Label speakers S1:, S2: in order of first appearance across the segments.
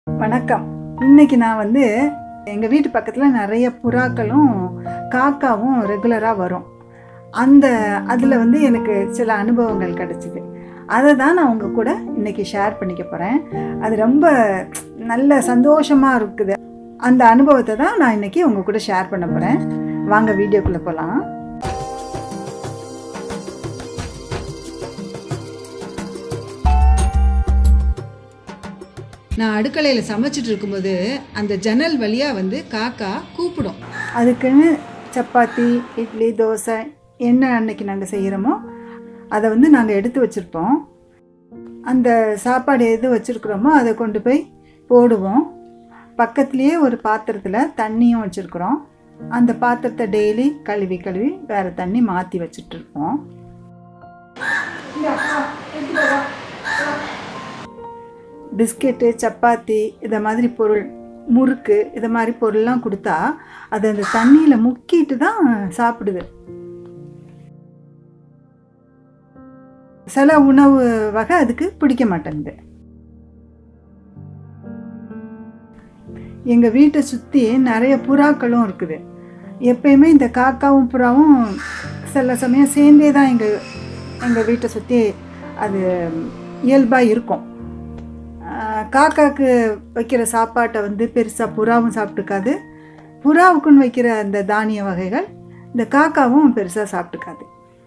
S1: வணக்கம் இன்னைக்கு நான் வந்து எங்கள் வீட்டு பக்கத்தில் நிறைய புறாக்களும் காக்காவும் ரெகுலராக வரும் அந்த அதில் வந்து எனக்கு சில அனுபவங்கள் கிடச்சிது அதை தான் நான் உங்கள் கூட இன்னைக்கு ஷேர் பண்ணிக்க போகிறேன் அது ரொம்ப நல்ல சந்தோஷமாக இருக்குது அந்த அனுபவத்தை தான் நான் இன்னைக்கு உங்கள் கூட ஷேர் பண்ண போகிறேன் வாங்க வீடியோக்குள்ளே போகலாம்
S2: நான் அடுக்கலையில் சமைச்சிட்டு இருக்கும்போது அந்த ஜன்னல் வழியாக வந்து காக்கா கூப்பிடும்
S1: அதுக்குன்னு சப்பாத்தி இட்லி தோசை என்ன அன்னைக்கு நாங்கள் செய்கிறோமோ அதை வந்து நாங்கள் எடுத்து வச்சுருப்போம் அந்த சாப்பாடு எது வச்சுருக்குறோமோ அதை கொண்டு போய் போடுவோம் பக்கத்துலேயே ஒரு பாத்திரத்தில் தண்ணியும் வச்சுருக்குறோம் அந்த பாத்திரத்தை டெய்லி கழுவி கழுவி வேறு தண்ணி மாற்றி வச்சுட்ருப்போம் பிஸ்கெட்டு சப்பாத்தி இதை மாதிரி பொருள் முறுக்கு இதை மாதிரி பொருள்லாம் கொடுத்தா அது அந்த தண்ணியில் முக்கிட்டு தான் சாப்பிடுது சில உணவு வகை அதுக்கு பிடிக்க மாட்டேங்குது எங்கள் வீட்டை சுற்றி நிறைய புறாக்களும் இருக்குது எப்பயுமே இந்த காக்காவும் புறாவும் சில சமயம் சேர்ந்தே தான் எங்கள் எங்கள் வீட்டை சுற்றி அது இயல்பாக இருக்கும் ஆஹ் காக்காக்கு வைக்கிற சாப்பாட்டை வந்து பெருசாக புறாவும் சாப்பிட்டுக்காது புறாவுக்குன்னு வைக்கிற அந்த தானிய வகைகள் இந்த காக்காவும் பெருசாக சாப்பிட்டுக்காது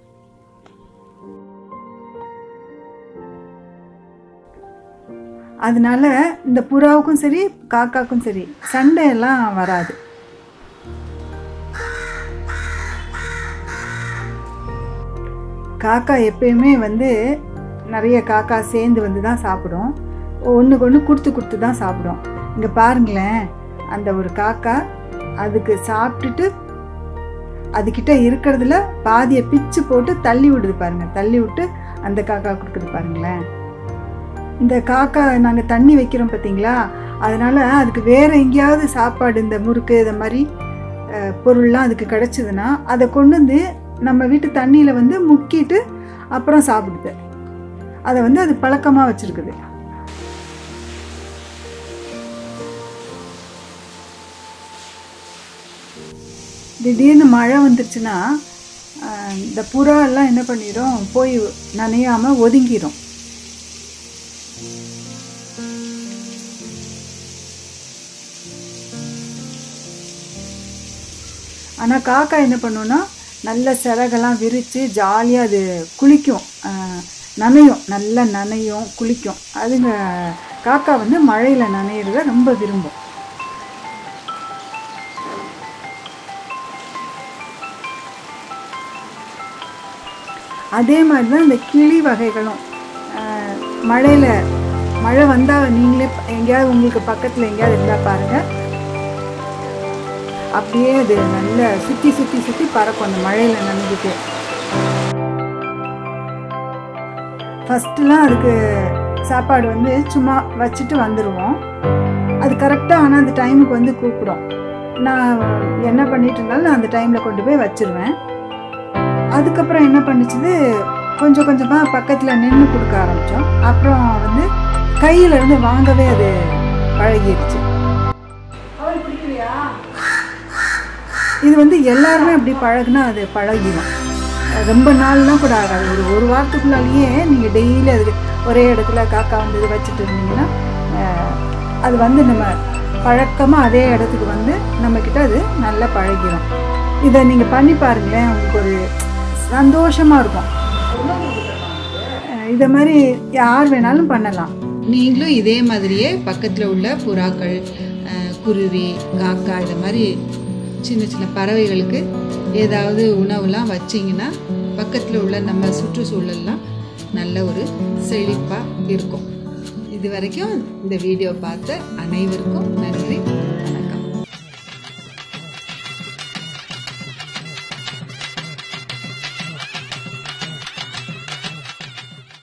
S1: அதனால இந்த புறாவுக்கும் சரி காக்காக்கும் சரி சண்டை எல்லாம் வராது காக்கா எப்பயுமே வந்து நிறைய காக்கா சேர்ந்து வந்து தான் சாப்பிடும் ஒன்றுக்கு ஒன்று கொடுத்து கொடுத்து தான் சாப்பிடும் இங்கே பாருங்களேன் அந்த ஒரு காக்கா அதுக்கு சாப்பிட்டுட்டு அதுக்கிட்ட இருக்கிறதுல பாதியை பிச்சு போட்டு தள்ளி விடுது பாருங்க தள்ளி விட்டு அந்த காக்கா கொடுக்குது பாருங்களேன் இந்த காக்கா நாங்கள் தண்ணி வைக்கிறோம் பார்த்தீங்களா அதனால அதுக்கு வேற எங்கேயாவது சாப்பாடு இந்த முறுக்கு இதை மாதிரி அஹ், பொருள்லாம் அதுக்கு கிடச்சிதுன்னா அதை கொண்டு வந்து நம்ம வீட்டு தண்ணியில் வந்து முக்கிட்டு அப்புறம் சாப்பிடுது அதை வந்து அது பழக்கமாக வச்சுருக்குது திடீர்னு மழை வந்துருச்சுன்னா ஆஹ், இந்த புறா எல்லாம் என்ன பண்ணிடும் போய் நனையாமல் ஒதுங்கிடும் ஆனால் காக்கா என்ன பண்ணுன்னா நல்ல சிறகெல்லாம் விரித்து ஜாலியாக அது குளிக்கும் ஆஹ், நனையும் நல்லா நனையும் குளிக்கும் அதுங்க காக்கா வந்து மழையில் நனையிறத ரொம்ப விரும்பும் அதே மாதிரி தான் இந்த கிளி வகைகளும் மழையில் மழை வந்தால் நீங்களே ப- எங்கேயாவது உங்களுக்கு பக்கத்தில் எங்கேயாவது இருந்தால் பாருங்கள் அப்படியே அது நல்ல சுற்றி சுற்றி சுற்றி பறக்கும் அந்த மழையில் நனைஞ்சிட்டு ஃபஸ்ட்டுலாம் அதுக்கு சாப்பாடு வந்து சும்மா வச்சுட்டு வந்துடுவோம் அது கரெக்டாக ஆனால் அந்த டைமுக்கு வந்து கூப்பிடும் நான் என்ன பண்ணிட்டு இருந்தாலும் நான் அந்த டைமில் கொண்டு போய் வச்சிருவேன் அதுக்கப்புறம் என்ன பண்ணுச்சுது கொஞ்சம் கொஞ்சமாக பக்கத்தில் நின்று கொடுக்க ஆரம்பித்தோம் அப்புறம் வந்து கையில இருந்து வாங்கவே அது பழகிடுச்சு இது வந்து எல்லாருமே அப்படி பழகுனா அது பழகிடும் ரொம்ப நாள்லாம் கூட ஆகாது ஒரு ஒரு வாரத்துக்குள்ளாலேயே நீங்கள் டெய்லி அதுக்கு ஒரே இடத்துல காக்கா வந்து இது வச்சுட்டு இருந்தீங்கன்னா அஹ், அது வந்து நம்ம பழக்கமாக அதே இடத்துக்கு வந்து நம்மக்கிட்ட அது நல்லா பழகிடும் இதை நீங்கள் பண்ணி பாருங்களேன் உங்களுக்கு ஒரு சந்தோஷமாக இருக்கும் அஹ், இதை மாதிரி யார் வேணாலும் பண்ணலாம்
S2: நீங்களும் இதே மாதிரியே பக்கத்தில் உள்ள புறாக்கள் அஹ், குருவி காக்கா இது மாதிரி சின்ன சின்ன பறவைகளுக்கு ஏதாவது உணவுலாம் வச்சிங்கன்னா பக்கத்தில் உள்ள நம்ம சுற்றுச்சூழல்லாம் நல்ல ஒரு செழிப்பாக இருக்கும் இது வரைக்கும் இந்த வீடியோ பார்த்த அனைவருக்கும் நன்றி